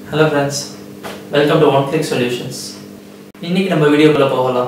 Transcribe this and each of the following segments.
hello friends welcome to one click solutions இன்னைக்கு நம்ம வீடியோக்குள்ளே போகலாம்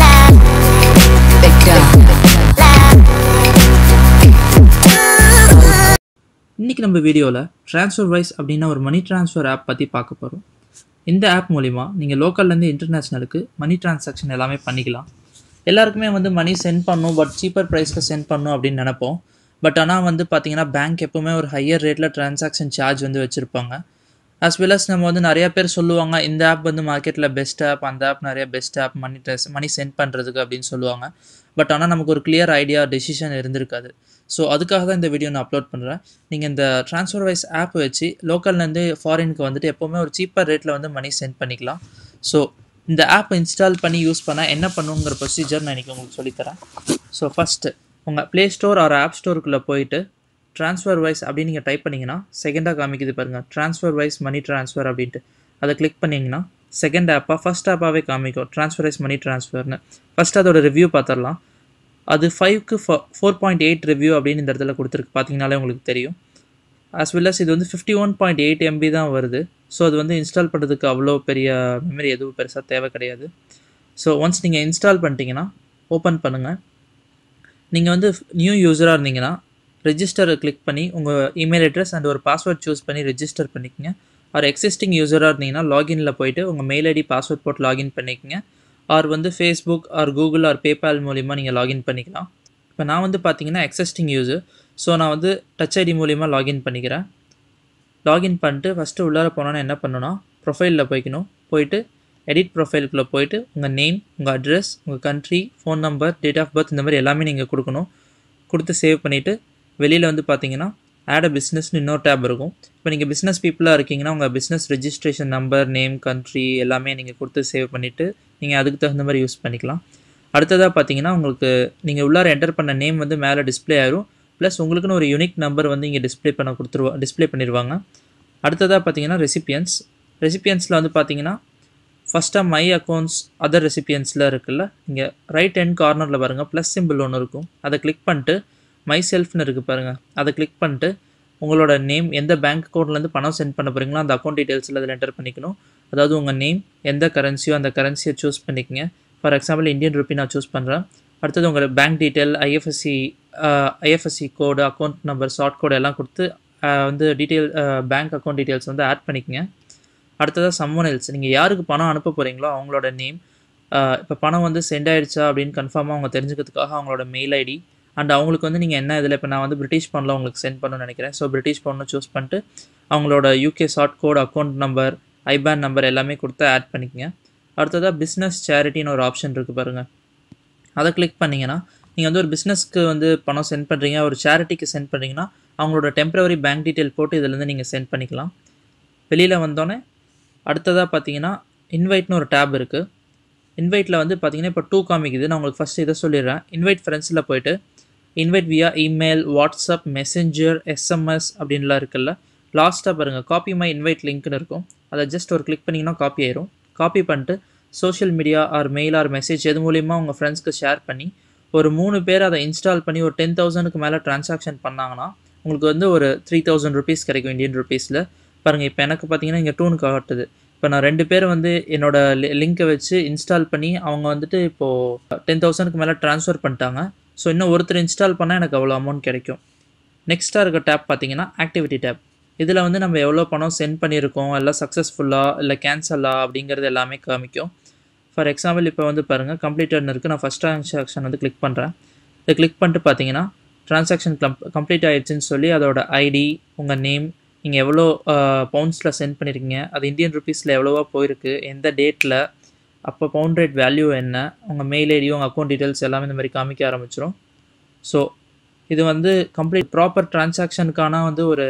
இன்னைக்கு நம்ம வீடியோவில் ட்ரான்ஸ்ஃபர் வைஸ் அப்படின்னா ஒரு மணி ட்ரான்ஸ்ஃபர் ஆப் பற்றி பார்க்க போகிறோம் இந்த ஆப் மூலிமா நீங்கள் லோக்கல்லேருந்து இன்டர்நேஷ்னலுக்கு மணி டிரான்சாக்ஷன் எல்லாமே பண்ணிக்கலாம் எல்லாருக்குமே வந்து மணி சென்ட் பண்ணும் பட் சீப்பர் ப்ரைஸ்க்கு சென்ட் பண்ணும் அப்படின்னு நினைப்போம் பட் ஆனால் வந்து பார்த்தீங்கன்னா பேங்க் எப்போவுமே ஒரு ஹையர் ரேட்டில் டிரான்சாக்ஷன் சார்ஜ் வந்து வச்சுருப்பாங்க அஸ் வெல் அஸ் நம்ம வந்து நிறைய பேர் சொல்லுவாங்க இந்த ஆப் வந்து மார்க்கெட்டில் பெஸ்ட் ஆப் அந்த ஆப் நிறைய பெஸ்ட் ஆப் மணி ட்ரெஸ் மணி சென்ட் பண்ணுறதுக்கு அப்படின்னு சொல்லுவாங்க பட் ஆனால் நமக்கு ஒரு கிளியர் ஐடியா டெசிஷன் இருந்திருக்காது ஸோ அதுக்காக தான் இந்த வீடியோ நான் அப்லோட் பண்ணுறேன் நீங்கள் இந்த ட்ரான்ஸ்ஃபர் வைஸ் ஆப் வச்சு லோக்கல்லேருந்து ஃபாரினுக்கு வந்துட்டு எப்போவுமே ஒரு சீப்பர் ரேட்டில் வந்து மணி சென்ட் பண்ணிக்கலாம் ஸோ இந்த ஆப் இன்ஸ்டால் பண்ணி யூஸ் பண்ணால் என்ன பண்ணுங்கிற ப்ரொசீஜர் நான் இன்றைக்கி உங்களுக்கு சொல்லித்தரேன் ஸோ ஃபஸ்ட்டு உங்கள் ப்ளே ஸ்டோர் ஆர் ஆப் ஸ்டோருக்குள்ளே போயிட்டு ட்ரான்ஸ்ஃபர் வைஸ் அப்படின்னு நீங்கள் டைப் பண்ணிங்கன்னா செகண்டாக காமிக்குது பாருங்கள் ட்ரான்ஸ்ஃபர் வைஸ் மணி ட்ரான்ஸ்ஃபர் அப்படின்ட்டு அதை கிளிக் பண்ணிங்கன்னா செகண்ட் ஆப்பாக ஃபஸ்ட் ஆப்பாகவே காமிக்கும் ட்ரான்ஸ்ஃபர் வைஸ் மணி ட்ரான்ஸ்ஃபர்னு ஃபஸ்ட் அதோட ரிவ்யூ பார்த்துடலாம் அது ஃபைவ்க்கு ஃபோர் பாயிண்ட் எயிட் ரிவ்யூ அப்படின்னு இந்த இடத்துல கொடுத்துருக்கு பார்த்தீங்கனாலே உங்களுக்கு தெரியும் ஆஸ் வெல் அஸ் இது வந்து fifty one point eight MB தான் வருது ஸோ அது வந்து இன்ஸ்டால் பண்ணுறதுக்கு அவ்வளோ பெரிய மெமரி எதுவும் பெருசாக தேவை கிடையாது ஸோ ஒன்ஸ் நீங்கள் இன்ஸ்டால் பண்ணிட்டீங்கன்னா ஓப்பன் பண்ணுங்கள் நீங்கள் வந்து நியூ யூஸராக இருந்தீங்கன்னா ரெஜிஸ்டரை கிளிக் பண்ணி உங்கள் இமெயில் அட்ரஸ் அண்ட் ஒரு பாஸ்வேர்ட் சூஸ் பண்ணி ரெஜிஸ்டர் பண்ணிக்கங்க ஆர் எக்ஸிஸ்டிங் யூஸராக இருந்தீங்கன்னா லாகினில் போயிட்டு உங்கள் மெயில் ஐடி பாஸ்வேர்ட் போட்டு லாகின் பண்ணிக்கங்க ஆர் வந்து Facebook or Google or PayPal மூலிமா நீங்கள் லாகின் பண்ணிக்கலாம் இப்போ நான் வந்து பார்த்தீங்கன்னா எக்ஸிஸ்டிங் யூஸர் ஸோ நான் வந்து டச் ஐடி மூலிமா லாகின் பண்ணிக்கிறேன் லாகின் பண்ணிட்டு ஃபஸ்ட்டு உள்ளார போனோன்னா என்ன பண்ணணும்னா ப்ரொஃபைலில் போய்க்கணும் போயிட்டு எடிட் ப்ரொஃபைலுக்குள்ளே போயிட்டு உங்கள் நேம் உங்கள் அட்ரஸ் உங்கள் country phone number date of birth இந்த மாதிரி எல்லாமே நீங்கள் கொடுக்கணும் கொடுத்து சேவ் பண்ணிவிட்டு வெளியில் வந்து பார்த்தீங்கன்னா ஆட் அ பிஸ்னஸ்னு இன்னொரு டேப் இருக்கும் இப்போ நீங்கள் பிஸ்னஸ் பீப்புளாக இருக்கீங்கன்னா உங்கள் business registration number name country எல்லாமே நீங்கள் கொடுத்து சேவ் பண்ணிவிட்டு நீங்கள் அதுக்கு தகுந்த மாதிரி யூஸ் பண்ணிக்கலாம் அடுத்ததாக பார்த்தீங்கன்னா உங்களுக்கு நீங்கள் உள்ளார என்டர் பண்ண நேம் வந்து மேலே டிஸ்ப்ளே ஆயிரும் ப்ளஸ் உங்களுக்குன்னு ஒரு யூனிக் நம்பர் வந்து இங்கே டிஸ்ப்ளே பண்ண கொடுத்துருவா டிஸ்ப்ளே பண்ணிடுவாங்க அடுத்ததாக பார்த்தீங்கன்னா ரெசிபியன்ஸ் ரெசிபியன்ஸில் வந்து பார்த்தீங்கன்னா ஃபஸ்ட்டாக மை அக்கௌண்ட்ஸ் அதர் ரெசிபியன்ஸில் இருக்குல்ல இங்கே ரைட் ஹேண்ட் கார்னரில் பாருங்கள் ப்ளஸ் சிம்பிள் ஒன்று இருக்கும் அதை கிளிக் பண்ணிட்டு மை செல்ஃப்னு இருக்குது பாருங்கள் அதை கிளிக் பண்ணிட்டு உங்களோட நேம் எந்த பேங்க் அக்கௌண்ட்லேருந்து பணம் சென்ட் பண்ண போகிறீங்களோ அந்த அக்கௌண்ட் டீட்டெயில்ஸில் அதில் என்டர் பண்ணிக்கணும் அதாவது உங்கள் நேம் எந்த கரன்சியோ அந்த கரன்சியை சூஸ் பண்ணிக்கங்க ஃபார் எக்ஸாம்பிள் இந்தியன் ருப்பி நான் சூஸ் பண்ணுறேன் அடுத்தது உங்கள் bank detail IFSC IFSC code account number short code எல்லாம் கொடுத்து வந்து டீட்டெயில் பேங்க் அக்கௌண்ட் டீட்டெயில்ஸ் வந்து ஆட் பண்ணிக்கங்க அடுத்ததாக சம்மன் எல்ஸ் நீங்கள் யாருக்கு பணம் அனுப்ப போகிறீங்களோ அவங்களோட நேம் இப்போ பணம் வந்து சென்ட் ஆயிடுச்சா அப்படின்னு கன்ஃபார்மாக அவங்க தெரிஞ்சுக்கிறதுக்காக அவங்களோட மெயில் ஐடி அண்ட் அவங்களுக்கு வந்து நீங்கள் என்ன இதில் இப்போ நான் வந்து பிரிட்டிஷ் பவுனில் உங்களுக்கு சென்ட் பண்ணணும்னு நினைக்கிறேன் ஸோ பிரிட்டிஷ் பவுன்னு சூஸ் பண்ணிட்டு அவங்களோட UK short code account number IBAN number எல்லாமே கொடுத்து ஆட் பண்ணிக்கங்க அடுத்ததாக பிஸ்னஸ் சேரிட்டின்னு ஒரு ஆப்ஷன் இருக்குது பாருங்கள் அதை கிளிக் பண்ணிங்கன்னா நீங்கள் வந்து ஒரு பிஸ்னஸ்க்கு வந்து பணம் சென்ட் பண்ணுறீங்க ஒரு சேரிட்டிக்கு சென்ட் பண்ணுறீங்கன்னா அவங்களோட டெம்பரவரி பேங்க் டீட்டெயில் போட்டு இதுலேருந்து நீங்கள் சென்ட் பண்ணிக்கலாம் வெளியில் வந்தோடனே அடுத்ததாக பார்த்தீங்கன்னா இன்வைட்னு ஒரு டேப் இருக்குது இன்வைட்டில் வந்து பார்த்தீங்கன்னா இப்போ டூ காமிக்குது நான் உங்களுக்கு ஃபஸ்ட்டு இதை சொல்லிடுறேன் இன்வைட் ஃப்ரெண்ட்ஸில் போயிட்டு இன்வைட் வியா இமெயில் வாட்ஸ்அப் மெசேஞ்சர் எஸ்எம்எஸ் அப்படின்லாம் இருக்குல்ல லாஸ்ட்டாக பாருங்கள் காப்பி மை இன்வைட் லிங்க்னு இருக்கும் அதை ஜஸ்ட் ஒரு கிளிக் பண்ணிங்கன்னா காப்பி ஆயிரும் காப்பி பண்ணிட்டு social media or mail or message எது மூலிமா உங்கள் ஃப்ரெண்ட்ஸ்க்கு ஷேர் பண்ணி ஒரு மூணு பேர் அதை இன்ஸ்டால் பண்ணி ஒரு டென் தௌசண்ட்க்கு மேலே ட்ரான்சாக்ஷன் பண்ணாங்கன்னா உங்களுக்கு வந்து ஒரு த்ரீ தௌசண்ட் ருபீஸ் கிடைக்கும் இந்தியன் ருபீஸில் பாருங்கள் இப்போ எனக்கு பார்த்தீங்கன்னா இங்கே டூன் காட்டுது இப்போ நான் ரெண்டு பேர் வந்து என்னோட லிங்க்கை வச்சு இன்ஸ்டால் பண்ணி அவங்க வந்துட்டு இப்போது டென் தௌசண்ட்க்கு மேலே ட்ரான்ஸ்ஃபர் பண்ணிட்டாங்க ஸோ இன்னும் ஒருத்தர் இன்ஸ்டால் பண்ணால் எனக்கு அவ்வளோ அமௌண்ட் கிடைக்கும் நெக்ஸ்ட்டாக இருக்க டேப் பார்த்தீங்கன்னா ஆக்டிவிட்டி டேப் இதில் வந்து நம்ம எவ்வளோ பணம் சென்ட் பண்ணியிருக்கோம் எல்லாம் சக்ஸஸ்ஃபுல்லாக இல்லை கேன்சலா அப்படிங்கிறது எல்லாமே காமிக்கும் ஃபார் எக்ஸாம்பிள் இப்போ வந்து பாருங்கள் கம்ப்ளீட்டட்னு இருக்குது நான் ஃபஸ்ட் ட்ரான்சாக்ஷன் வந்து கிளிக் பண்ணுறேன் இதை கிளிக் பண்ணிட்டு பார்த்தீங்கன்னா ட்ரான்சாக்ஷன் கம் கம்ப்ளீட் ஆகிடுச்சின்னு சொல்லி அதோட ஐடி உங்கள் நேம் நீங்கள் எவ்வளோ பவுண்ட்ஸில் சென்ட் பண்ணியிருக்கீங்க அது இந்தியன் ருபீஸில் எவ்வளோவா போயிருக்கு எந்த டேட்டில் அப்போ பவுண்ட் ரேட் வேல்யூ என்ன உங்கள் மெயில் ஐடி உங்கள் அக்கௌண்ட் டீட்டெயில்ஸ் எல்லாமே இந்த மாதிரி காமிக்க ஆரம்பிச்சிடும் ஸோ இது வந்து கம்ப்ளீட் ப்ராப்பர் ட்ரான்சாக்ஷனுக்கான வந்து ஒரு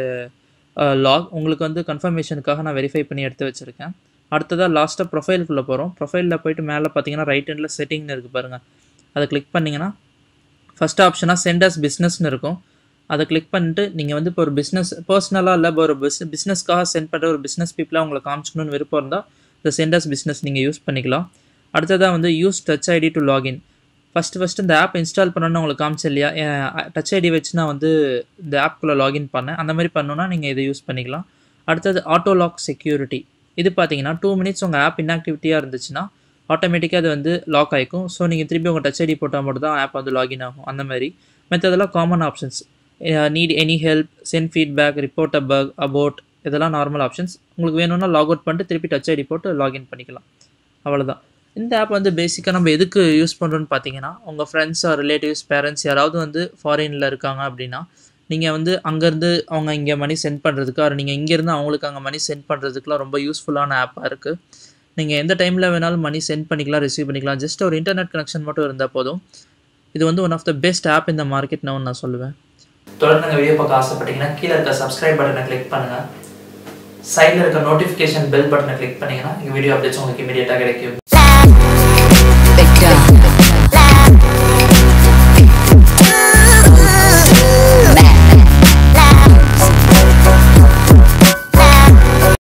லாக் உங்களுக்கு வந்து கன்ஃபர்மேஷனுக்காக நான் வெரிஃபை பண்ணி எடுத்து வச்சுருக்கேன் அடுத்ததாக லாஸ்ட்டாக ப்ரொஃபைலுக்குள்ளே போகிறோம் ப்ரொஃபைலில் போயிட்டு மேலே பார்த்தீங்கன்னா ரைட் ஹேண்டில் செட்டிங்னு இருக்குது பாருங்கள் அதை கிளிக் பண்ணிங்கன்னா ஃபஸ்ட் ஆப்ஷனாக சென்டர்ஸ் பிஸ்னஸ்னு இருக்கும் அதை கிளிக் பண்ணிட்டு நீங்கள் வந்து இப்போ ஒரு பிஸ்னஸ் பர்சனலாக இல்லை இப்போ ஒரு பிஸ் பிஸ்னஸ்க்காக சென்ட் பண்ணுற ஒரு பிஸ்னஸ் பீப்புளாக உங்களை காமிச்சணும்னு விருப்பம் இருந்தால் இந்த சென்டர்ஸ் பிஸ்னஸ் நீங்கள் யூஸ் பண்ணிக்கலாம் அடுத்ததாக வந்து use touch ID to login first first இந்த ஆப் இன்ஸ்டால் பண்ணணும்னு உங்களுக்கு காமிச்சு இல்லையா டச் ஐடி வச்சு நான் வந்து இந்த ஆப்குள்ளே லாகின் பண்ணேன் அந்த மாதிரி பண்ணணுன்னா நீங்கள் இதை யூஸ் பண்ணிக்கலாம் அடுத்தது ஆட்டோ லாக் செக்யூரிட்டி இது பார்த்தீங்கன்னா டூ மினிட்ஸ் உங்கள் ஆப் இன்ஆக்டிவிட்டியாக இருந்துச்சுன்னா ஆட்டோமேட்டிக்காக அது வந்து லாக் ஆகிக்கும் ஸோ நீங்கள் திருப்பி உங்கள் டச் ஐடி போட்டால் மட்டும் தான் ஆப் வந்து லாகின் ஆகும் அந்த மாதிரி மற்றதெல்லாம் common options need any help send feedback report a bug about இதெல்லாம் நார்மல் ஆப்ஷன்ஸ் உங்களுக்கு வேணும்னா லாக் அவுட் பண்ணிட்டு திருப்பி டச் ஐடி போட்டு லாகின் பண்ணிக்கலாம் அவ்வளோதான் இந்த ஆப் வந்து பேசிக்காக நம்ம எதுக்கு யூஸ் பண்ணுறோன்னு பார்த்தீங்கன்னா உங்கள் ஃப்ரெண்ட்ஸ் ஆர் ரிலேட்டிவ்ஸ் பேரண்ட்ஸ் யாராவது வந்து ஃபாரினில் இருக்காங்க அப்படின்னா நீங்கள் வந்து அங்கேருந்து அவங்க இங்கே மணி சென்ட் பண்ணுறதுக்கு ஆர் நீங்கள் இங்கேருந்து அவங்களுக்கு அங்கே மணி சென்ட் பண்ணுறதுக்குலாம் ரொம்ப யூஸ்ஃபுல்லான ஆப்பாக இருக்குது நீங்கள் எந்த டைமில் வேணாலும் மணி சென்ட் பண்ணிக்கலாம் ரிசீவ் பண்ணிக்கலாம் ஜஸ்ட் ஒரு இன்டர்நெட் கனெக்ஷன் மட்டும் இருந்தால் போதும் இது வந்து one of the best app இந்த மார்க்கெட்னு நான் சொல்லுவேன் தொடர்ந்து வீடியோ பார்க்க ஆசைப்பட்டீங்கன்னா கீழே இருக்க சப்ஸ்கிரைப் பட்டனை கிளிக் பண்ணுங்கள் சைடில் இருக்க நோட்டிஃபிகேஷன் பெல் பட்டனை கிளிக் பண்ணிங்கன்னா எங்கள் வீடியோ அப்டேட்ஸ் உங்களுக்கு இமீடியட்டாக கிடைக்கும்